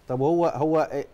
طب هو هو إيه-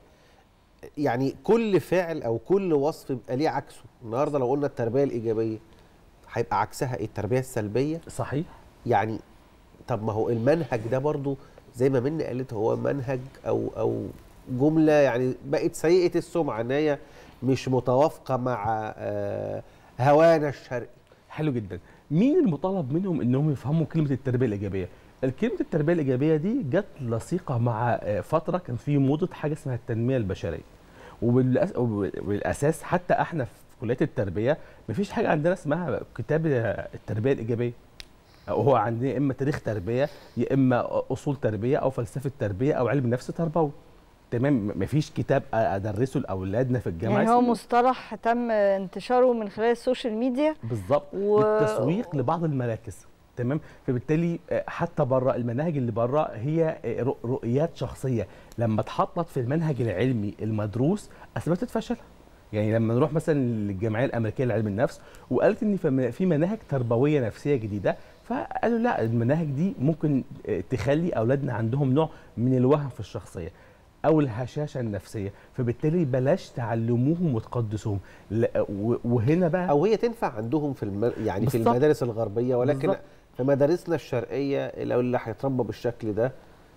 يعني كل فعل او كل وصف بيبقى ليه عكسه النهارده لو قلنا التربيه الايجابيه هيبقى عكسها ايه التربيه السلبيه صحيح يعني طب ما هو المنهج ده برضو زي ما منى قالت هو منهج او او جمله يعني بقت سيئه السمعه ان هي مش متوافقه مع آه، هوانا الشرقي حلو جدا مين المطالب منهم انهم يفهموا كلمه التربيه الايجابيه كلمه التربيه الايجابيه دي جت لصيقه مع آه، فتره كان في موضه حاجه اسمها التنميه البشريه وبالأس- وبالاساس حتى احنا في كليه التربيه مفيش حاجه عندنا اسمها كتاب التربيه الايجابيه هو عندنا يا اما تاريخ تربيه يا اما اصول تربيه او فلسفه تربيه او علم نفس تربوي تمام مفيش كتاب ادرسه لاولادنا في الجامعه يعني هو اسمه- مصطلح تم انتشاره من خلال السوشيال ميديا بالظبط و- و... للتسويق لبعض المراكز تمام فبالتالي آه، حتى بره المناهج اللي بره هي آه، رؤ- رؤيات شخصيه لما اتحطت في المنهج العلمي المدروس اثبتت فشلها يعني لما نروح مثلا للجمعيه الامريكيه لعلم النفس وقالت ان في- في مناهج تربويه نفسيه جديده فقالوا لا المناهج دي ممكن آه، تخلي اولادنا عندهم نوع من الوهم في الشخصيه او الهشاشه النفسيه فبالتالي بلاش تعلموهم وتقدسوهم لا، و- وهنا بقى او هي تنفع عندهم في الم... يعني في بالظبط. المدارس الغربيه ولكن بالظبط. في مدارسنا الشرقيه لو اللي هيتربى بالشكل ده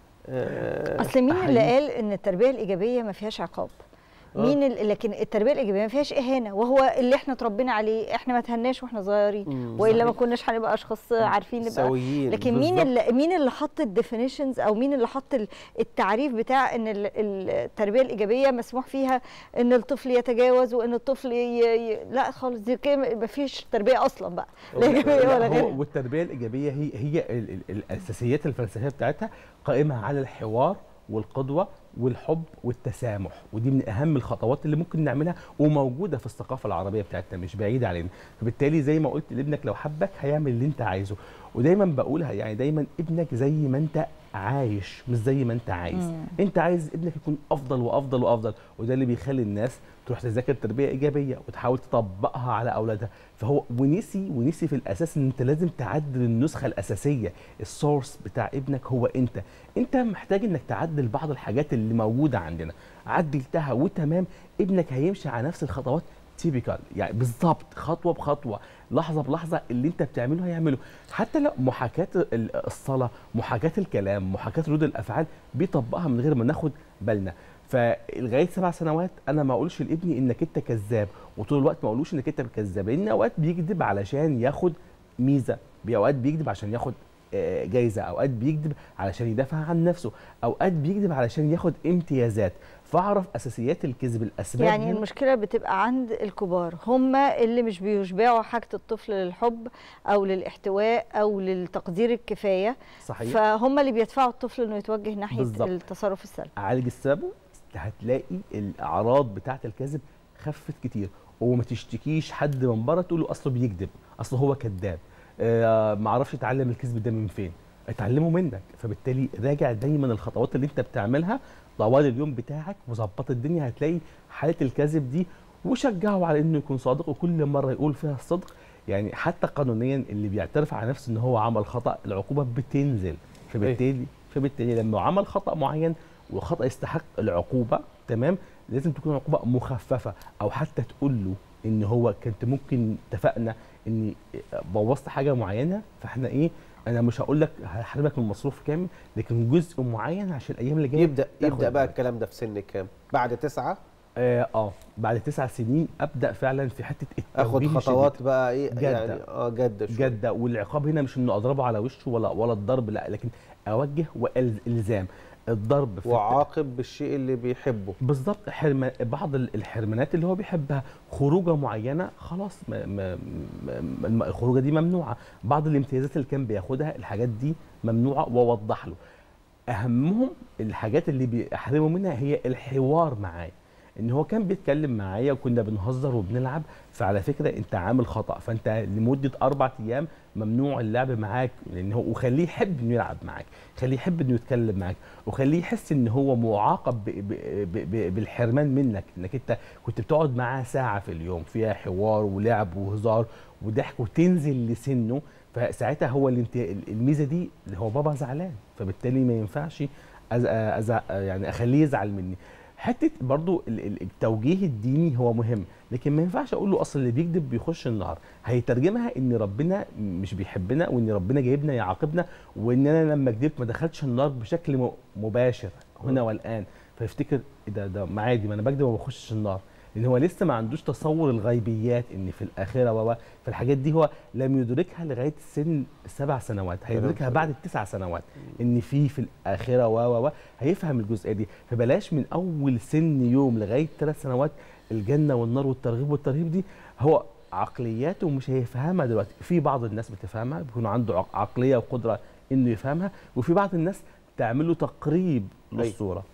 آه، اصل مين اللي حقيقي. قال ان التربيه الايجابيه ما فيهاش عقاب آه. مين ال... لكن التربيه الايجابيه ما فيهاش اهانه وهو اللي احنا اتربينا عليه احنا ما تهناش واحنا صغيرين مم، والا ما صحيح. كناش هنبقى اشخاص عارفين نبقى سويين لكن مين بالظبط. اللي مين اللي حط الديفينيشنز او مين اللي حط ال- التعريف بتاع ان ال- ال- التربيه الايجابيه مسموح فيها ان الطفل يتجاوز وان الطفل ي... ي... لا خالص دي كده ما فيش تربيه اصلا بقى لا ايجابيه ولا لا، غيرها هو والتربيه الايجابيه هي هي ال- ال- الاساسيات الفلسفيه بتاعتها قائمه على الحوار والقدوه والحب والتسامح ودي من اهم الخطوات اللي ممكن نعملها وموجوده في الثقافه العربيه بتاعتنا مش بعيده علينا فبالتالي زي ما قلت لابنك لو حبك هيعمل اللي انت عايزه ودايما بقولها يعني دايما ابنك زي ما انت عايش مش زي ما انت عايز مم. انت عايز ابنك يكون افضل وافضل وافضل وده اللي بيخلي الناس تروح تذاكر تربيه ايجابيه وتحاول تطبقها على اولادها فهو ونسي ونسي في الاساس ان انت لازم تعدل النسخه الاساسيه السورس بتاع ابنك هو انت انت محتاج انك تعدل بعض الحاجات اللي موجوده عندنا عدلتها وتمام ابنك هيمشي على نفس الخطوات تيبيكال يعني بالظبط خطوه بخطوه لحظه بلحظه اللي انت بتعمله هيعمله حتى لو محاكاه ال- الصلاه محاكاه الكلام محاكاه ردود الافعال بيطبقها من غير ما ناخد بالنا فلغايه سبع سنوات انا ما اقولش لابني انك انت كذاب وطول الوقت ما اقولوش انك انت كذاب لان اوقات بيكذب علشان ياخد ميزه اوقات بيكذب عشان ياخد آه، جايزه اوقات بيكذب علشان يدافع عن نفسه اوقات بيكذب علشان ياخد امتيازات فاعرف اساسيات الكذب الاسباب يعني هنا. المشكله بتبقى عند الكبار هم اللي مش بيشبعوا حاجه الطفل للحب او للاحتواء او للتقدير الكفايه صحيح فهم اللي بيدفعوا الطفل انه يتوجه ناحيه بالظبط. التصرف السلبي عالج السبب هتلاقي الاعراض بتاعه الكذب خفت كتير وما تشتكيش حد من بره تقول له اصله بيكذب اصله هو كذاب آه ما اعرفش اتعلم الكذب ده من فين اتعلمه منك فبالتالي راجع دايما الخطوات اللي انت بتعملها طوال اليوم بتاعك وظبط الدنيا هتلاقي حاله الكذب دي وشجعه على انه يكون صادق وكل مره يقول فيها الصدق يعني حتى قانونيا اللي بيعترف على نفسه ان هو عمل خطا العقوبه بتنزل فبالتالي فبالتالي لما عمل خطا معين وخطا يستحق العقوبه تمام لازم تكون عقوبه مخففه او حتى تقول له ان هو كنت ممكن اتفقنا اني بوظت حاجه معينه فاحنا ايه انا مش هقول لك هحرمك من المصروف كامل لكن جزء معين عشان الايام اللي جايه يبدا تاخد يبدا بقى بالك. الكلام ده في سن كام بعد تسعة اه, آه بعد تسع سنين ابدا فعلا في حته اخد التوجيه خطوات بقى ايه جدة. يعني اه جد شوية. جده والعقاب هنا مش انه اضربه على وشه ولا ولا الضرب لا لكن اوجه والزام الضرب في وعاقب بالشيء اللي بيحبه بالظبط حرم بعض ال- الحرمانات اللي هو بيحبها خروجه معينه خلاص ما ما ما ما- الخروجه دي ممنوعه بعض الامتيازات اللي كان بياخدها الحاجات دي ممنوعه واوضح له اهمهم الحاجات اللي بيحرموا منها هي الحوار معايا ان هو كان بيتكلم معايا وكنا بنهزر وبنلعب فعلى فكره انت عامل خطا فانت لمده اربع ايام ممنوع اللعب معاك لان هو وخليه يحب انه يلعب معاك خليه يحب انه يتكلم معاك وخليه يحس ان هو معاقب ب ب ب ب بالحرمان منك انك انت كنت بتقعد معاه ساعه في اليوم فيها حوار ولعب وهزار وضحك وتنزل لسنه فساعتها هو الانت... الميزه دي اللي هو بابا زعلان فبالتالي ما ينفعش أز... أز... يعني اخليه يزعل مني حته برضو ال- ال- التوجيه الديني هو مهم لكن ما ينفعش اقول له اصل اللي بيكذب بيخش النار هيترجمها ان ربنا مش بيحبنا وان ربنا جايبنا يعاقبنا وان انا لما كذبت ما دخلتش النار بشكل م- مباشر هنا والان فيفتكر إيه ده ده ما عادي ما انا بكذب وما بخشش النار لان هو لسه ما عندوش تصور الغيبيات ان في الاخره و في الحاجات دي هو لم يدركها لغايه سن السبع سنوات هيدركها بعد التسع سنوات ان في في الاخره و و هيفهم الجزئيه دي فبلاش من اول سن يوم لغايه ثلاث سنوات الجنه والنار والترغيب والترهيب دي هو عقلياته مش هيفهمها دلوقتي في بعض الناس بتفهمها بيكون عنده عق- عقليه وقدره انه يفهمها وفي بعض الناس تعمل له تقريب أيوة. للصوره